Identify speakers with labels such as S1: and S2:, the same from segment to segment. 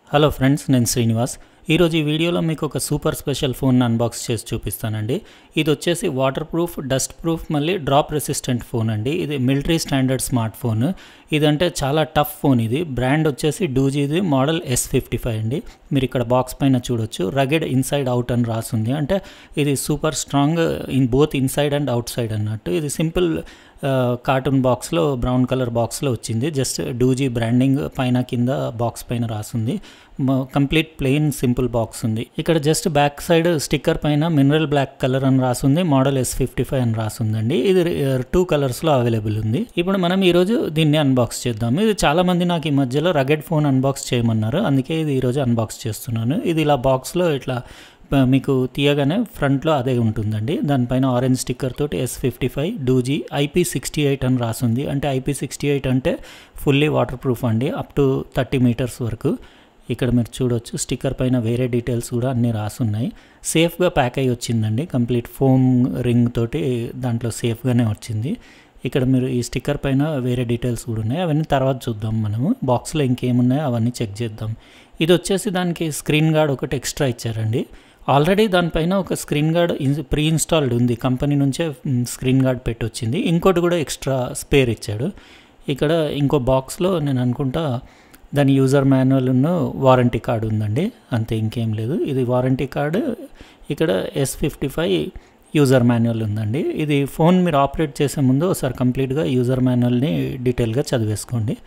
S1: hello friends నేను శ్రీనివాస్ ఈరోజు ఈ వీడియోలో మీకు ఒక సూపర్ స్పెషల్ ఫోన్ అన్బాక్స్ చేసి చూపిస్తానండి ఇది వచ్చేసి వాటర్ ప్రూఫ్ డస్ట్ ప్రూఫ్ మళ్ళీ డ్రాప్ రెసిస్టెంట్ ఫోన్ అండి ఇది మిలిటరీ స్టాండర్డ్ స్మార్ట్ ఫోన్ ఇదంటే చాలా టఫ్ ఫోన్ ఇది బ్రాండ్ వచ్చేసి డూజీది మోడల్ ఎస్ ఫిఫ్టీ ఫైవ్ అండి మీరు ఇక్కడ బాక్స్ పైన చూడొచ్చు రగెడ్ ఇన్సైడ్ అవుట్ అని రాసింది అంటే ఇది super strong in both inside and outside అన్నట్టు ఇది సింపుల్ కార్టూన్ బాక్స్లో బ్రౌన్ కలర్ బాక్స్లో వచ్చింది జస్ట్ డూజీ బ్రాండింగ్ పైన కింద బాక్స్ పైన రాసింది కంప్లీట్ ప్లెయిన్ సింపుల్ బాక్స్ ఉంది ఇక్కడ జస్ట్ బ్యాక్ సైడ్ స్టిక్కర్ పైన మినరల్ బ్లాక్ కలర్ అని రాసింది మోడల్ ఎస్ ఫిఫ్టీ ఫైవ్ అని రాసిందండి ఇది టూ కలర్స్లో అవైలబుల్ ఉంది ఇప్పుడు మనం ఈరోజు దీన్ని అన్బాక్స్ చేద్దాం ఇది చాలా మంది నాకు ఈ మధ్యలో రగెడ్ ఫోన్ అన్బాక్స్ చేయమన్నారు అందుకే ఇది ఈరోజు అన్బాక్స్ చేస్తున్నాను ఇది ఇలా బాక్స్లో ఇట్లా మీకు తీయగానే ఫ్రంట్లో అదే ఉంటుందండి దానిపైన ఆరెంజ్ స్టిక్కర్ తోటి S fifty five Doogee IP sixty eight అని రాసింది అంటే ఐపీ సిక్స్టీ ఎయిట్ అంటే ఫుల్లీ వాటర్ ప్రూఫ్ అండి అప్ టు థర్టీ మీటర్స్ వరకు ఇక్కడ మీరు చూడొచ్చు స్టిక్కర్ పైన వేరే డీటెయిల్స్ కూడా అన్నీ రాసున్నాయి సేఫ్గా ప్యాక్ అయ్యి వచ్చిందండి కంప్లీట్ ఫోమ్ రింగ్ తోటి దాంట్లో సేఫ్గానే వచ్చింది ఇక్కడ మీరు ఈ స్టిక్కర్ పైన వేరే డీటెయిల్స్ కూడా ఉన్నాయి అవన్నీ తర్వాత చూద్దాం మనము బాక్స్లో ఇంకేమున్నాయో అవన్నీ చెక్ చేద్దాం ఇది వచ్చేసి దానికి స్క్రీన్ గార్డ్ ఒకటి ఎక్స్ట్రా ఇచ్చారండి ఆల్రెడీ దానిపైన ఒక స్క్రీన్ గార్డ్ ప్రీ ఇన్స్టాల్డ్ ఉంది కంపెనీ నుంచే స్క్రీన్ గార్డ్ పెట్టి వచ్చింది ఇంకోటి కూడా ఎక్స్ట్రా స్పేర్ ఇచ్చాడు ఇక్కడ ఇంకో బాక్స్లో నేను అనుకుంటా దాని యూజర్ మాన్యువల్ వారంటీ కార్డు ఉందండి అంతే ఇంకేం లేదు ఇది వారంటీ కార్డు ఇక్కడ S fifty five user manual ఉందండి ఇది ఫోన్ మీరు ఆపరేట్ చేసే ముందు ఒకసారి కంప్లీట్గా యూజర్ మాన్యువల్ని డీటెయిల్గా చదివేసుకోండి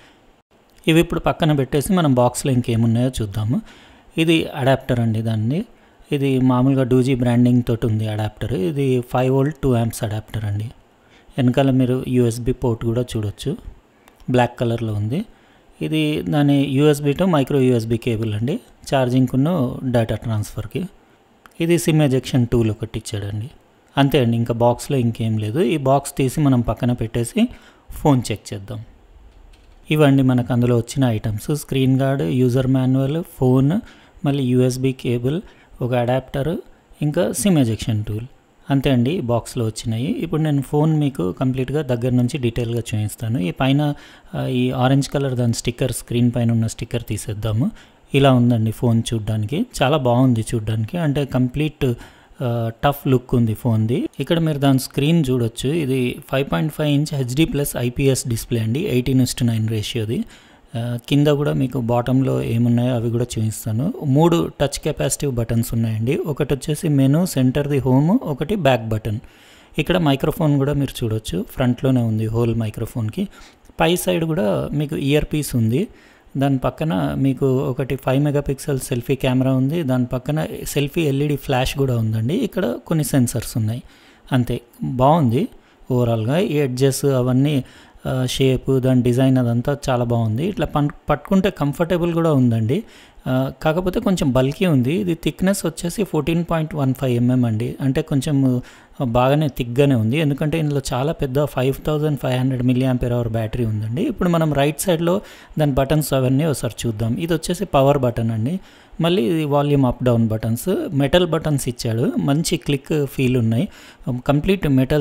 S1: ఇవి ఇప్పుడు పక్కన పెట్టేసి మనం బాక్స్లో ఇంకేమున్నాయో చూద్దాము ఇది అడాప్టర్ అండి దాన్ని ఇది మామూలుగా డూజీ బ్రాండింగ్ తోటి ఉంది అడాప్టర్ ఇది five volt two amps adapter అండి వెనకాల మీరు యూఎస్బి పోర్ట్ కూడా చూడొచ్చు బ్లాక్ కలర్లో ఉంది ఇది దాని USB to micro USB cable అండి ఛార్జింగ్కును డేటా ట్రాన్స్ఫర్కి ఇది సిమ్ ఎజెక్షన్ టూల్ ఒకటి ఇచ్చాడండి అంతే అండి ఇంకా బాక్స్లో ఇంకేం లేదు ఈ బాక్స్ తీసి మనం పక్కన పెట్టేసి ఫోన్ చెక్ చేద్దాం ఇవండి మనకు అందులో వచ్చిన items screen guard user manual phone మళ్ళీ యూఎస్బి కేబుల్ ఒక అడాప్టర్ ఇంకా సిమ్ ఎజెక్షన్ టూల్ అంతే అండి బాక్స్లో వచ్చినాయి ఇప్పుడు నేను ఫోన్ మీకు కంప్లీట్గా దగ్గర నుంచి డీటెయిల్గా చూపిస్తాను ఈ పైన ఈ ఆరెంజ్ కలర్ దాని స్టిక్కర్ స్క్రీన్ పైన ఉన్న స్టిక్కర్ తీసేద్దాము ఇలా ఉందండి ఫోన్ చూడ్డానికి చాలా బాగుంది చూడ్డానికి అంటే కంప్లీట్ టఫ్ లుక్ ఉంది ఫోన్ది ఇక్కడ మీరు దాని స్క్రీన్ చూడొచ్చు ఇది five point five inch HD plus IPS display అండి ఎయిటీన్ ఇస్ట్ నైన్ రేషియోది కింద కూడా మీకు బాటంలో ఏమున్నాయో అవి కూడా చూపిస్తాను మూడు టచ్ కెపాసిటివ్ బటన్స్ ఉన్నాయండి ఒకటి వచ్చేసి మెను సెంటర్ ది హోమ్ ఒకటి బ్యాక్ బటన్ ఇక్కడ మైక్రోఫోన్ కూడా మీరు చూడొచ్చు ఫ్రంట్లోనే ఉంది హోల్ మైక్రోఫోన్కి పై సైడ్ కూడా మీకు ఇయర్ పీస్ ఉంది దాని పక్కన మీకు ఒకటి ఫైవ్ మెగాపిక్సెల్ సెల్ఫీ కెమెరా ఉంది దాని పక్కన సెల్ఫీ ఎల్ఈడి ఫ్లాష్ కూడా ఉందండి ఇక్కడ కొన్ని సెన్సర్స్ ఉన్నాయి అంతే బాగుంది ఓవరాల్గా ఈ ఎడ్జెస్ అవన్నీ షేప్ దాని డిజైన్ అదంతా చాలా బాగుంది ఇట్లా పన్ పట్టుకుంటే కంఫర్టబుల్ కూడా ఉందండి కాకపోతే కొంచెం బల్కీ ఉంది ఇది థిక్నెస్ వచ్చేసి fourteen point one five mm అండి అంటే కొంచెం బాగానే థిక్గానే ఉంది ఎందుకంటే ఇందులో చాలా పెద్ద five thousand five hundred milli ampere hour battery ఉందండి ఇప్పుడు మనం రైట్ సైడ్లో దాని బటన్స్ అవన్నీ ఒకసారి చూద్దాం ఇది వచ్చేసి పవర్ బటన్ అండి మళ్ళీ ఇది volume up down buttons metal buttons ఇచ్చాడు మంచి క్లిక్ ఫీల్ ఉన్నాయి కంప్లీట్ మెటల్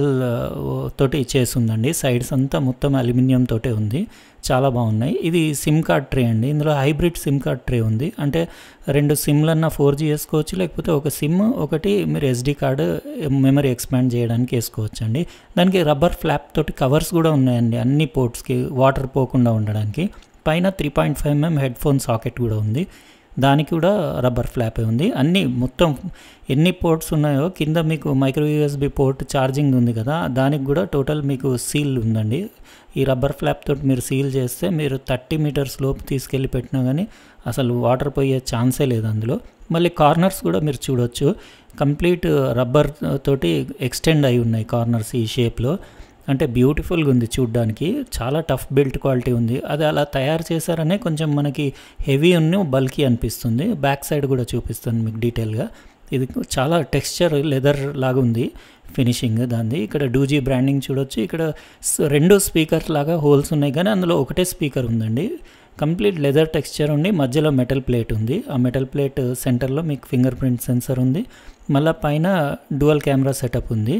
S1: తోటి చేస్తుందండి సైడ్స్ అంతా మొత్తం అల్యూమినియం తోటే ఉంది చాలా బాగున్నాయి ఇది సిమ్ కార్డ్ ట్రే అండి ఇందులో హైబ్రిడ్ సిమ్ కార్డ్ ట్రే ఉంది అంటే రెండు సిమ్లన్నా ఫోర్ జీ వేసుకోవచ్చు లేకపోతే ఒక సిమ్ ఒకటి మీరు ఎస్డి కార్డు మెమరీ ఎక్స్పాండ్ చేయడానికి వేసుకోవచ్చు అండి దానికి రబ్బర్ ఫ్లాప్ తోటి కవర్స్ కూడా ఉన్నాయండి అన్ని పోర్ట్స్కి వాటర్ పోకుండా ఉండడానికి పైన three point five mm headphone socket కూడా ఉంది దానికి కూడా రబ్బర్ ఫ్లాపే ఉంది అన్నీ మొత్తం ఎన్ని పోర్ట్స్ ఉన్నాయో కింద మీకు మైక్రో యూఎస్బి పోర్ట్ ఛార్జింగ్ ఉంది కదా దానికి కూడా టోటల్ మీకు సీల్ ఉందండి ఈ రబ్బర్ ఫ్లాప్ తోటి మీరు సీల్ చేస్తే మీరు థర్టీ మీటర్స్ లోపు తీసుకెళ్ళి పెట్టినా కానీ అసలు వాటర్ పోయే ఛాన్సే లేదు అందులో మళ్ళీ కార్నర్స్ కూడా మీరు చూడొచ్చు కంప్లీట్ రబ్బర్ తోటి ఎక్స్టెండ్ అయి ఉన్నాయి కార్నర్స్ ఈ షేప్లో అంటే బ్యూటిఫుల్గా ఉంది చూడ్డానికి చాలా టఫ్ బిల్ట్ క్వాలిటీ ఉంది అది అలా తయారు చేశారనే కొంచెం మనకి హెవీ ఉన్న బల్కీ అనిపిస్తుంది బ్యాక్ సైడ్ కూడా చూపిస్తాను మీకు డీటెయిల్గా ఇది చాలా టెక్స్చర్ లెదర్ లాగా ఉంది ఫినిషింగ్ దాన్ని ఇక్కడ డూజీ బ్రాండింగ్ చూడొచ్చు ఇక్కడ రెండు స్పీకర్ లాగా హోల్స్ ఉన్నాయి కానీ అందులో ఒకటే స్పీకర్ ఉందండి కంప్లీట్ లెదర్ టెక్స్చర్ ఉండి మధ్యలో మెటల్ ప్లేట్ ఉంది ఆ మెటల్ ప్లేట్ సెంటర్లో మీకు ఫింగర్ ప్రింట్ సెన్సర్ ఉంది మళ్ళీ పైన డువల్ కెమెరా సెటప్ ఉంది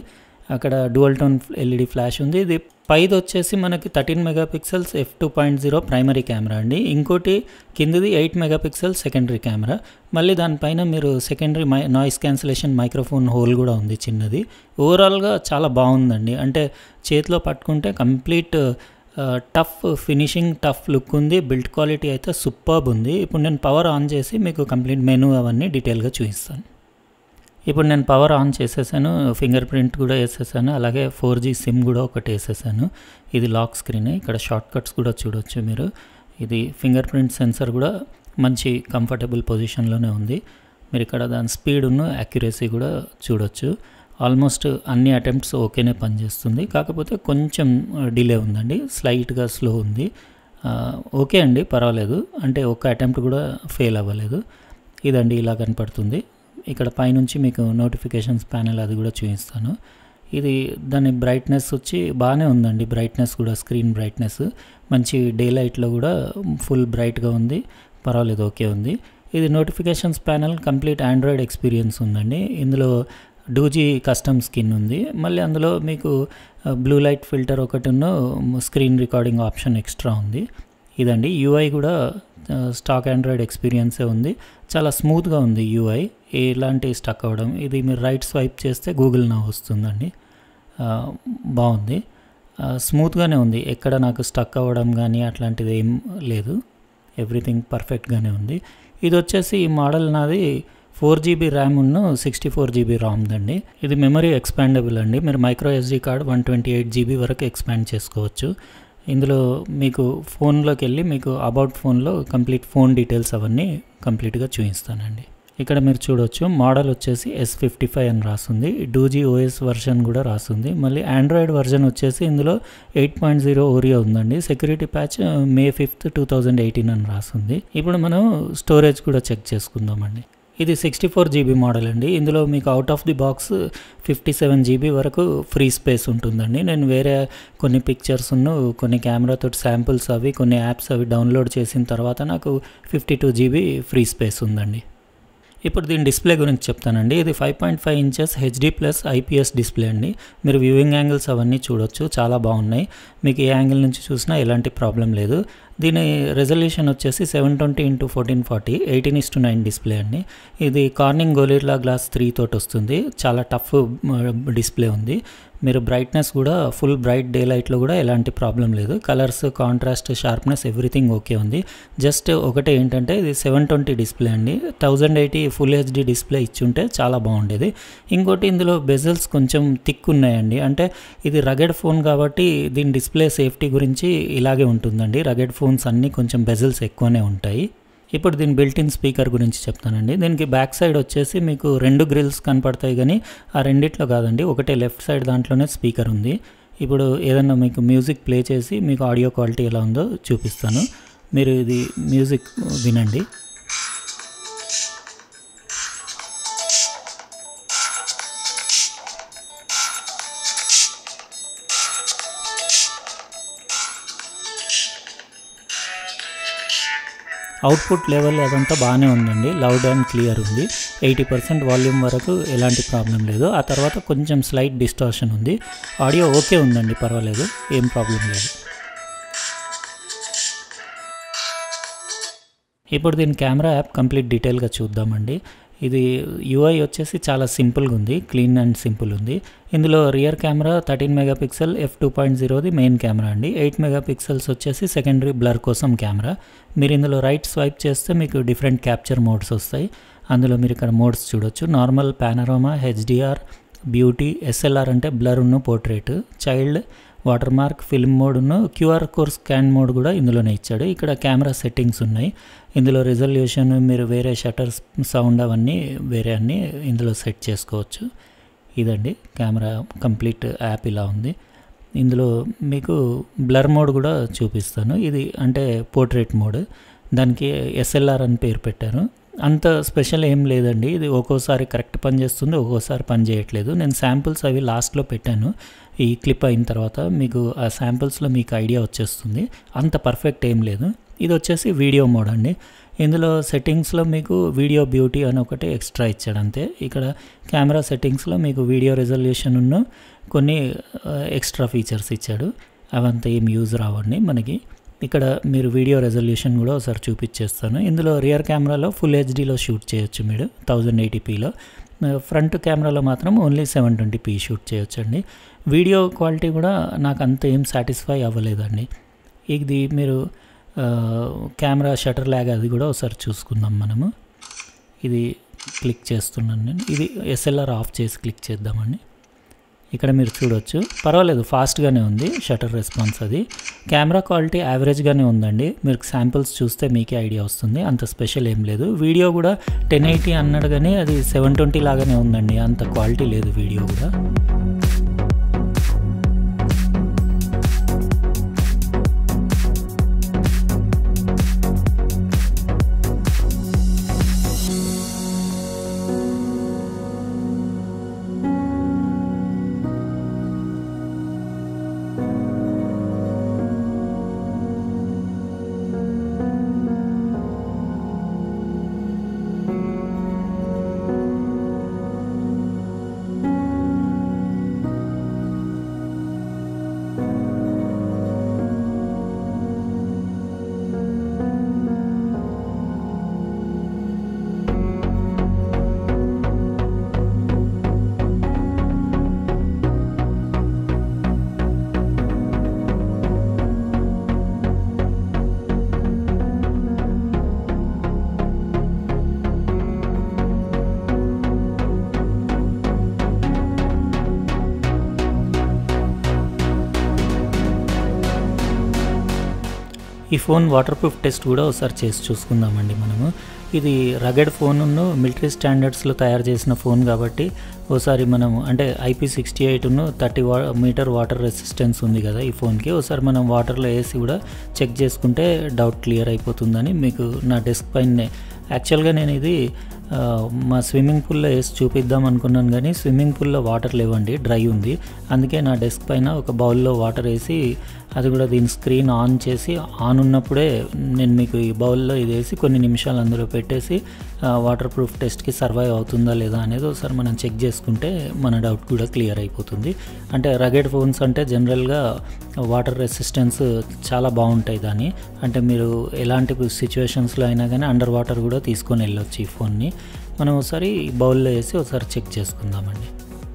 S1: అక్కడ డువల్ టోన్ ఎల్ఈడి ఫ్లాష్ ఉంది ఇది పైది వచ్చేసి మనకి thirteen megapixels F two point zero primary camera అండి ఇంకోటి కిందది ఎయిట్ మెగాపిక్సెల్ సెకండరీ కెమెరా మళ్ళీ దానిపైన మీరు సెకండరీ మై నాయిస్ క్యాన్సిలేషన్ మైక్రోఫోన్ హోల్ కూడా ఉంది చిన్నది ఓవరాల్గా చాలా బాగుందండి అంటే చేతిలో పట్టుకుంటే complete tough finishing tough look ఉంది బిల్డ్ క్వాలిటీ అయితే సూపర్బ్ ఉంది ఇప్పుడు నేను పవర్ ఆన్ చేసి మీకు కంప్లీట్ మెనూ అవన్నీ డీటెయిల్గా చూపిస్తాను ఇప్పుడు నేను పవర్ ఆన్ చేసేసాను ఫింగర్ ప్రింట్ కూడా వేసేసాను అలాగే ఫోర్ జీ సిమ్ కూడా ఒకటి వేసేసాను ఇది లాక్ స్క్రీన్ ఇక్కడ షార్ట్ కట్స్ కూడా చూడొచ్చు మీరు ఇది ఫింగర్ ప్రింట్ సెన్సర్ కూడా మంచి కంఫర్టబుల్ పొజిషన్లోనే ఉంది మీరు ఇక్కడ దాని స్పీడ్ను యాక్యురసీ కూడా చూడొచ్చు ఆల్మోస్ట్ అన్ని అటెంప్ట్స్ ఓకేనే పనిచేస్తుంది కాకపోతే కొంచెం డిలే ఉందండి స్లైట్గా స్లో ఉంది ఓకే అండి పర్వాలేదు అంటే ఒక్క అటెంప్ట్ కూడా ఫెయిల్ అవ్వలేదు ఇదండి ఇలా కనపడుతుంది ఇక్కడ పైనుంచి మీకు నోటిఫికేషన్స్ ప్యానెల్ అది కూడా చూపిస్తాను ఇది దాని బ్రైట్నెస్ వచ్చి బాగానే ఉందండి బ్రైట్నెస్ కూడా స్క్రీన్ బ్రైట్నెస్ మంచి డే లైట్లో కూడా ఫుల్ బ్రైట్గా ఉంది పర్వాలేదు ఓకే ఉంది ఇది notifications panel complete Android experience ఉందండి ఇందులో డూజీ కస్టమ్ స్కిన్ ఉంది మళ్ళీ అందులో మీకు బ్లూ లైట్ ఫిల్టర్ ఒకటి స్క్రీన్ రికార్డింగ్ ఆప్షన్ ఎక్స్ట్రా ఉంది ఇదండి యూఐ కూడా స్టాక్ ఆండ్రాయిడ్ ఎక్స్పీరియన్సే ఉంది చాలా స్మూత్గా ఉంది యూఐ ఎలాంటి స్టక్ అవ్వడం ఇది మీరు రైట్ స్వైప్ చేస్తే గూగుల్ నా వస్తుందండి బాగుంది స్మూత్గానే ఉంది ఎక్కడ నాకు స్టక్ అవ్వడం కానీ అట్లాంటిది ఏం లేదు ఎవ్రీథింగ్ పర్ఫెక్ట్గానే ఉంది ఇది వచ్చేసి ఈ మోడల్ నాది ఫోర్ జీబీ ర్యామ్ ఉన్న సిక్స్టీ ఫోర్ జీబీ రామ్ అండి ఇది మెమరీ ఎక్స్పాండబుల్ అండి మీరు micro SD card one twenty eight GB వరకు ఎక్స్పాండ్ చేసుకోవచ్చు ఇందులో మీకు ఫోన్లోకి వెళ్ళి మీకు అబౌట్ ఫోన్లో కంప్లీట్ ఫోన్ డీటెయిల్స్ అవన్నీ కంప్లీట్గా చూపిస్తానండి ఇక్కడ మీరు చూడొచ్చు మోడల్ వచ్చేసి ఎస్ ఫిఫ్టీ ఫైవ్ అని రాస్తుంది డూజీ ఓఎస్ వర్షన్ కూడా రాస్తుంది మళ్ళీ ఆండ్రాయిడ్ వర్షన్ వచ్చేసి ఇందులో ఎయిట్ పాయింట్ జీరో ఓరియో ఉందండి security patch May fifth two thousand eighteen అని రాస్తుంది ఇప్పుడు మనం స్టోరేజ్ కూడా చెక్ చేసుకుందామండి ఇది సిక్స్టీ ఫోర్ జీబీ మోడల్ అండి ఇందులో మీకు out of the box fifty seven GB వరకు ఫ్రీ స్పేస్ ఉంటుందండి నేను వేరే కొన్ని పిక్చర్స్ను కొన్ని కెమెరాతో శాంపుల్స్ అవి కొన్ని యాప్స్ అవి డౌన్లోడ్ చేసిన తర్వాత నాకు fifty two GB free space ఉందండి ఇప్పుడు దీని డిస్ప్లే గురించి చెప్తానండి ఇది five point five inches HD plus IPS display అండి మీరు వ్యూవింగ్ యాంగిల్స్ అవన్నీ చూడొచ్చు చాలా బాగున్నాయి మీకు ఏ యాంగిల్ నుంచి చూసినా ఎలాంటి ప్రాబ్లం లేదు దీని రెజల్యూషన్ వచ్చేసి seven twenty into fourteen forty eighteen is to nine display అండి ఇది కార్నింగ్ గోలిర్లా గ్లాస్ త్రీ తోటి వస్తుంది చాలా టఫ్ డిస్ప్లే ఉంది మీరు బ్రైట్నెస్ కూడా ఫుల్ బ్రైట్ డే లైట్లో కూడా ఎలాంటి ప్రాబ్లం లేదు colours contrast sharpness everything okay ఉంది జస్ట్ ఒకటే ఏంటంటే ఇది సెవెన్ ట్వంటీ డిస్ప్లే అండి thousand eighty full HD display ఇచ్చుంటే చాలా బాగుండేది ఇంకోటి ఇందులో బెజల్స్ కొంచెం థిక్ ఉన్నాయండి అంటే ఇది రగెడ్ ఫోన్ కాబట్టి దీని డిస్ప్లే సేఫ్టీ గురించి ఇలాగే ఉంటుందండి రగెడ్ ఫోన్స్ అన్నీ కొంచెం బెజల్స్ ఎక్కువనే ఉంటాయి ఇప్పుడు దీని బిల్టిన్ స్పీకర్ గురించి చెప్తానండి దీనికి బ్యాక్ సైడ్ వచ్చేసి మీకు రెండు గ్రిల్స్ కనపడతాయి కానీ ఆ రెండిట్లో కాదండి ఒకటే లెఫ్ట్ సైడ్ దాంట్లోనే స్పీకర్ ఉంది ఇప్పుడు ఏదన్నా మీకు మ్యూజిక్ ప్లే చేసి మీకు ఆడియో క్వాలిటీ ఎలా ఉందో చూపిస్తాను మీరు ఇది మ్యూజిక్ వినండి అవుట్పుట్ లెవెల్ అదంతా బాగానే ఉందండి లౌడ్ అండ్ క్లియర్ ఉంది ఎయిటీ పర్సెంట్ వాల్యూమ్ వరకు ఎలాంటి ప్రాబ్లం లేదు ఆ తర్వాత కొంచెం స్లైట్ డిస్టార్షన్ ఉంది ఆడియో ఓకే ఉందండి పర్వాలేదు ఏం ప్రాబ్లం లేదు ఇప్పుడు దీని కెమెరా యాప్ కంప్లీట్ డీటెయిల్గా చూద్దామండి ఇది యూఐ వచ్చేసి చాలా సింపుల్గా ఉంది క్లీన్ అండ్ సింపుల్ ఉంది ఇందులో rear camera thirteen megapixel F two point జీరోది మెయిన్ కెమెరా అండి ఎయిట్ మెగాపిక్సెల్స్ వచ్చేసి సెకండరీ బ్లర్ కోసం కెమెరా మీరు ఇందులో రైట్ స్వైప్ చేస్తే మీకు డిఫరెంట్ క్యాప్చర్ మోడ్స్ వస్తాయి అందులో మీరు ఇక్కడ మోడ్స్ చూడొచ్చు normal panorama HDR beauty SLR అంటే బ్లర్ ఉన్న portrait child watermark film మోడ్ను క్యూఆర్ కోడ్ స్కాన్ మోడ్ కూడా ఇందులోనే ఇచ్చాడు ఇక్కడ కెమెరా సెట్టింగ్స్ ఉన్నాయి ఇందులో రిజల్యూషన్ మీరు వేరే షటర్ సౌండ్ అవన్నీ వేరే అన్నీ ఇందులో సెట్ చేసుకోవచ్చు ఇదండి కెమెరా కంప్లీట్ యాప్ ఇలా ఉంది ఇందులో మీకు బ్లర్ మోడ్ కూడా చూపిస్తాను ఇది అంటే పోర్ట్రేట్ మోడ్ దానికి ఎస్ఎల్ఆర్ అని పేరు పెట్టారు అంత స్పెషల్ ఏం లేదండి ఇది ఒక్కోసారి కరెక్ట్ పని చేస్తుంది ఒక్కోసారి పని చేయట్లేదు నేను శాంపుల్స్ అవి లాస్ట్లో పెట్టాను ఈ క్లిప్ అయిన తర్వాత మీకు ఆ శాంపుల్స్లో మీకు ఐడియా వచ్చేస్తుంది అంత పర్ఫెక్ట్ ఏం లేదు ఇది వచ్చేసి వీడియో మోడ్ అండి ఇందులో సెట్టింగ్స్లో మీకు వీడియో బ్యూటీ అని ఒకటి ఎక్స్ట్రా ఇచ్చాడు అంతే ఇక్కడ కెమెరా సెట్టింగ్స్లో మీకు వీడియో రెజల్యూషన్ ఉన్న కొన్ని ఎక్స్ట్రా ఫీచర్స్ ఇచ్చాడు అవంతా ఏం యూజ్ రావండి మనకి ఇక్కడ మీరు వీడియో రెజల్యూషన్ కూడా ఒకసారి చూపించేస్తాను ఇందులో రియర్ కెమెరాలో ఫుల్ హెచ్డీలో షూట్ చేయొచ్చు మీరు థౌజండ్ ఎయిటీపీలో ఫ్రంట్ కెమెరాలో మాత్రం only seven twenty P shoot చేయొచ్చండి వీడియో క్వాలిటీ కూడా నాకు అంత ఏం సాటిస్ఫై అవ్వలేదండి ఇది మీరు కెమెరా షటర్ లాగ్ అది కూడా ఒకసారి చూసుకుందాం మనము ఇది క్లిక్ చేస్తున్నాను నేను ఇది ఎస్ఎల్ఆర్ ఆఫ్ చేసి క్లిక్ చేద్దామండి ఇక్కడ మీరు చూడొచ్చు పర్వాలేదు ఫాస్ట్గానే ఉంది షటర్ రెస్పాన్స్ అది కెమెరా క్వాలిటీ యావరేజ్గానే ఉందండి మీరు శాంపిల్స్ చూస్తే మీకే ఐడియా వస్తుంది అంత స్పెషల్ ఏం లేదు వీడియో కూడా టెన్ ఎయిటీ అన్నాడు కానీ అది సెవెన్ ట్వంటీ లాగానే ఉందండి అంత క్వాలిటీ లేదు వీడియో కూడా ఈ ఫోన్ వాటర్ ప్రూఫ్ టెస్ట్ కూడా ఒకసారి చేసి చూసుకుందామండి మనము ఇది రగడ్ ఫోన్ను మిలిటరీ స్టాండర్డ్స్లో తయారు చేసిన ఫోన్ కాబట్టి ఓసారి మనం అంటే ఐపీ సిక్స్టీ ఎయిట్ను థర్టీ వా మీటర్ వాటర్ రెసిస్టెన్స్ ఉంది కదా ఈ ఫోన్కి ఒకసారి మనం వాటర్లో వేసి కూడా చెక్ చేసుకుంటే డౌట్ క్లియర్ అయిపోతుందని మీకు నా డెస్క్ పైనే యాక్చువల్గా నేను ఇది మా స్విమ్మింగ్ పూల్లో వేసి చూపిద్దాం అనుకున్నాను కానీ స్విమ్మింగ్ పూల్లో వాటర్ లేవండి డ్రై ఉంది అందుకే నా డెస్క్ పైన ఒక బౌల్లో వాటర్ వేసి అది కూడా దీని స్క్రీన్ ఆన్ చేసి ఆన్ ఉన్నప్పుడే నేను మీకు ఈ బౌల్లో ఇది వేసి కొన్ని నిమిషాలు అందులో పెట్టేసి వాటర్ ప్రూఫ్ టెస్ట్కి సర్వైవ్ అవుతుందా లేదా అనేది ఒకసారి మనం చెక్ చేసుకుంటే మన డౌట్ కూడా క్లియర్ అయిపోతుంది అంటే రగెడ్ ఫోన్స్ అంటే జనరల్గా వాటర్ రెసిస్టెన్స్ చాలా బాగుంటాయి దాని అంటే మీరు ఎలాంటి సిచ్యువేషన్స్లో అయినా కానీ అండర్ వాటర్ కూడా తీసుకొని వెళ్ళొచ్చు ఈ ఫోన్ని మనం ఒకసారి బౌల్లో వేసి ఒకసారి చెక్ చేసుకుందామండి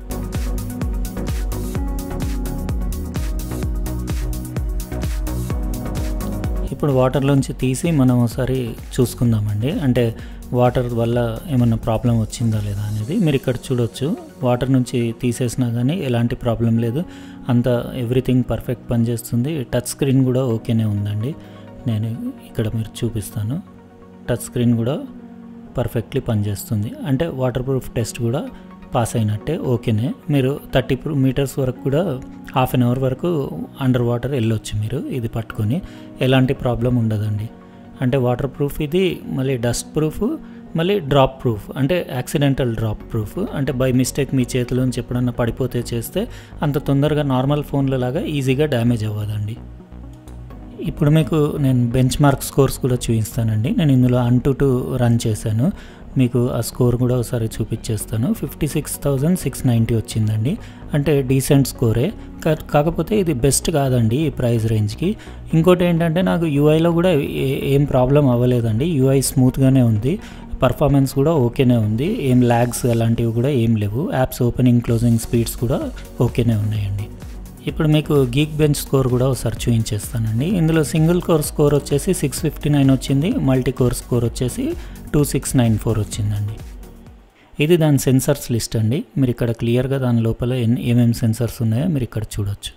S1: ఇప్పుడు వాటర్లోంచి తీసి మనం ఒకసారి చూసుకుందామండి అంటే వాటర్ వల్ల ఏమన్నా ప్రాబ్లం వచ్చిందా లేదా అనేది మీరు ఇక్కడ చూడొచ్చు వాటర్ నుంచి తీసేసినా కానీ ఎలాంటి ప్రాబ్లం లేదు అంత ఎవ్రీథింగ్ పర్ఫెక్ట్ పనిచేస్తుంది టచ్ స్క్రీన్ కూడా ఓకేనే ఉందండి నేను ఇక్కడ మీరు చూపిస్తాను టచ్ స్క్రీన్ కూడా పర్ఫెక్ట్లీ పనిచేస్తుంది అంటే వాటర్ ప్రూఫ్ టెస్ట్ కూడా పాస్ అయినట్టే ఓకేనే మీరు థర్టీ మీటర్స్ వరకు కూడా హాఫ్ అన్ అవర్ వరకు అండర్ వాటర్ వెళ్ళొచ్చు మీరు ఇది పట్టుకొని ఎలాంటి ప్రాబ్లం ఉండదండి అంటే వాటర్ ప్రూఫ్ ఇది మళ్ళీ డస్ట్ ప్రూఫ్ మళ్ళీ డ్రాప్ ప్రూఫ్ అంటే యాక్సిడెంటల్ డ్రాప్ ప్రూఫ్ అంటే బై మిస్టేక్ మీ చేతిలోంచి ఎప్పుడన్నా పడిపోతే చేస్తే అంత తొందరగా నార్మల్ ఫోన్ల లాగా ఈజీగా డ్యామేజ్ అవ్వదండి ఇప్పుడు మీకు నేను బెంచ్ మార్క్ స్కోర్స్ కూడా చూపిస్తానండి నేను ఇందులో అన్ టు టూ రన్ చేశాను మీకు ఆ స్కోర్ కూడా ఒకసారి చూపించేస్తాను fifty six thousand six ninety వచ్చిందండి అంటే డీసెంట్ స్కోరే కాకపోతే ఇది బెస్ట్ కాదండి ఈ ప్రైస్ రేంజ్కి ఇంకోటి ఏంటంటే నాకు యూఐలో కూడా ఏం ప్రాబ్లం అవ్వలేదండి యూఐ స్మూత్గానే ఉంది పర్ఫార్మెన్స్ కూడా ఓకేనే ఉంది ఏం ల్యాగ్స్ అలాంటివి కూడా ఏం లేవు యాప్స్ ఓపెనింగ్ క్లోజింగ్ స్పీడ్స్ కూడా ఓకేనే ఉన్నాయండి ఇప్పుడు మీకు గీక్ బెంచ్ స్కోర్ కూడా ఒకసారి చూపించేస్తానండి ఇందులో సింగిల్ కోర్ స్కోర్ వచ్చేసి సిక్స్ ఫిఫ్టీ నైన్ వచ్చింది మల్టీ కోర్ స్కోర్ వచ్చేసి టూ సిక్స్ నైన్ ఫోర్ వచ్చిందండి ఇది దాని సెన్సర్స్ లిస్ట్ అండి మీరు ఇక్కడ క్లియర్గా దాని లోపల ఎన్ని ఏమేమి సెన్సర్స్ ఉన్నాయో మీరు ఇక్కడ చూడొచ్చు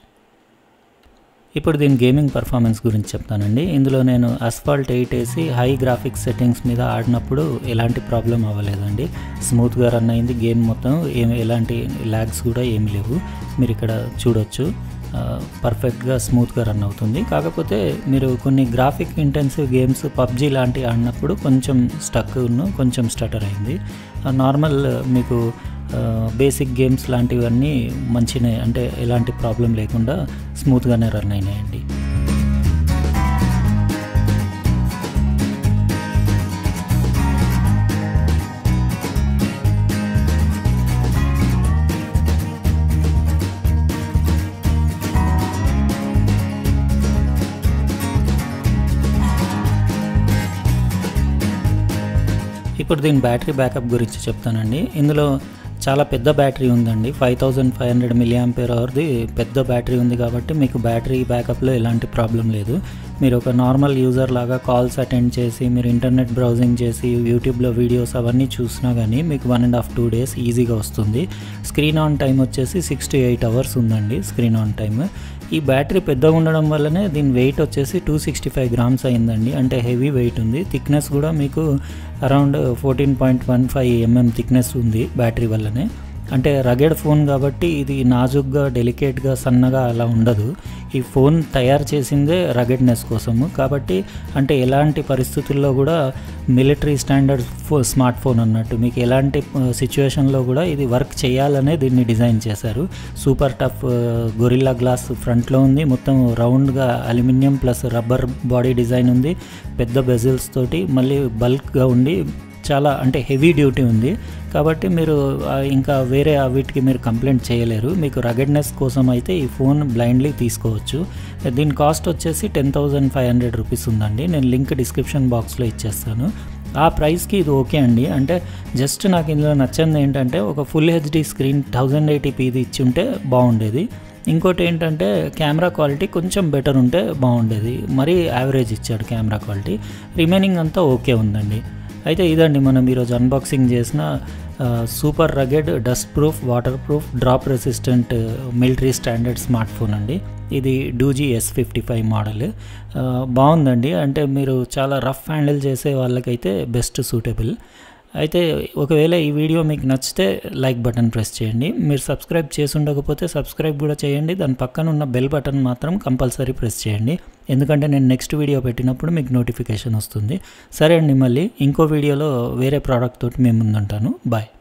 S1: ఇప్పుడు దీని గేమింగ్ పర్ఫార్మెన్స్ గురించి చెప్తానండి ఇందులో నేను అస్ఫాల్ట్ ఎయిట్ వేసి హై గ్రాఫిక్స్ సెట్టింగ్స్ మీద ఆడినప్పుడు ఎలాంటి ప్రాబ్లం అవ్వలేదండి స్మూత్గా రన్ అయింది గేమ్ మొత్తం ఏం ఎలాంటి ల్యాగ్స్ కూడా ఏమి లేవు మీరు ఇక్కడ చూడొచ్చు పర్ఫెక్ట్గా స్మూత్గా రన్ అవుతుంది కాకపోతే మీరు కొన్ని గ్రాఫిక్ ఇంటెన్సివ్ గేమ్స్ పబ్జీ లాంటివి ఆడినప్పుడు కొంచెం స్టక్ కొంచెం స్టటర్ అయింది నార్మల్ మీకు బేసిక్ గేమ్స్ లాంటివన్నీ మంచినే అంటే ఎలాంటి ప్రాబ్లం లేకుండా స్మూత్గానే రన్ అయినాయండి ఇప్పుడు దీని బ్యాటరీ బ్యాకప్ గురించి చెప్తానండి ఇందులో చాలా పెద్ద బ్యాటరీ ఉందండి five thousand five hundred milli ampere అవర్ది పెద్ద బ్యాటరీ ఉంది కాబట్టి మీకు బ్యాటరీ బ్యాకప్లో ఎలాంటి ప్రాబ్లం లేదు మీరు ఒక నార్మల్ యూజర్ లాగా కాల్స్ అటెండ్ చేసి మీరు ఇంటర్నెట్ బ్రౌజింగ్ చేసి యూట్యూబ్లో వీడియోస్ అవన్నీ చూసినా కానీ మీకు one and half two days ఈజీగా వస్తుంది స్క్రీన్ ఆన్ టైం వచ్చేసి సిక్స్ టు ఎయిట్ అవర్స్ ఉందండి స్క్రీన్ ఆన్ టైమ్ ఈ బ్యాటరీ పెద్దగా ఉండడం వల్లనే దీని వెయిట్ వచ్చేసి టూ సిక్స్టీ ఫైవ్ గ్రామ్స్ అయిందండి అంటే హెవీ వెయిట్ ఉంది థిక్నెస్ కూడా మీకు around fourteen point one five mm thickness ఉంది బ్యాటరీ వల్లనే అంటే రగెడ్ ఫోన్ కాబట్టి ఇది నాజుగ్గా డెలికేట్గా సన్నగా అలా ఉండదు ఈ ఫోన్ తయారు చేసిందే రగెడ్నెస్ కోసము కాబట్టి అంటే ఎలాంటి పరిస్థితుల్లో కూడా మిలిటరీ స్టాండర్డ్ ఫో స్మార్ట్ ఫోన్ అన్నట్టు మీకు ఎలాంటి సిచ్యువేషన్లో కూడా ఇది వర్క్ చేయాలనే దీన్ని డిజైన్ చేశారు సూపర్ టఫ్ గొరిల్లా గ్లాస్ ఫ్రంట్లో ఉంది మొత్తం రౌండ్గా aluminium plus rubber body design ఉంది పెద్ద బెజిల్స్ తోటి మళ్ళీ బల్క్గా ఉండి చాలా అంటే హెవీ డ్యూటీ ఉంది కాబట్టి మీరు ఇంకా వేరే వీటికి మీరు కంప్లైంట్ చేయలేరు మీకు రగెడ్నెస్ కోసం అయితే ఈ ఫోన్ బ్లైండ్లీ తీసుకోవచ్చు దీని కాస్ట్ వచ్చేసి ten thousand five hundred rupees ఉందండి నేను లింక్ డిస్క్రిప్షన్ బాక్స్లో ఇచ్చేస్తాను ఆ ప్రైస్కి ఇది ఓకే అండి అంటే జస్ట్ నాకు ఇందులో నచ్చింది ఏంటంటే ఒక ఫుల్ హెచ్డి స్క్రీన్ థౌజండ్ ఎయిటీపీది ఇచ్చి ఉంటే బాగుండేది ఇంకోటి ఏంటంటే కెమెరా క్వాలిటీ కొంచెం బెటర్ ఉంటే బాగుండేది మరీ యావరేజ్ ఇచ్చాడు కెమెరా క్వాలిటీ రిమైనింగ్ అంతా ఓకే ఉందండి అయితే ఇదండి మనం ఈరోజు అన్బాక్సింగ్ చేసిన super rugged dust proof water proof drop resistant military standard smart phone అండి ఇది Doogee S fifty five model బాగుందండి అంటే మీరు చాలా రఫ్ హ్యాండిల్ చేసే వాళ్ళకైతే బెస్ట్ సూటబుల్ అయితే ఒకవేళ ఈ వీడియో మీకు నచ్చితే లైక్ బటన్ ప్రెస్ చేయండి మీరు సబ్స్క్రైబ్ చేసి ఉండకపోతే సబ్స్క్రైబ్ కూడా చేయండి దాని పక్కన ఉన్న బెల్ బటన్ మాత్రం కంపల్సరీ ప్రెస్ చేయండి ఎందుకంటే నేను నెక్స్ట్ వీడియో పెట్టినప్పుడు మీకు నోటిఫికేషన్ వస్తుంది సరే అండి మళ్ళీ ఇంకో వీడియోలో వేరే ప్రోడక్ట్ తోటి మేము ముందుంటాను బాయ్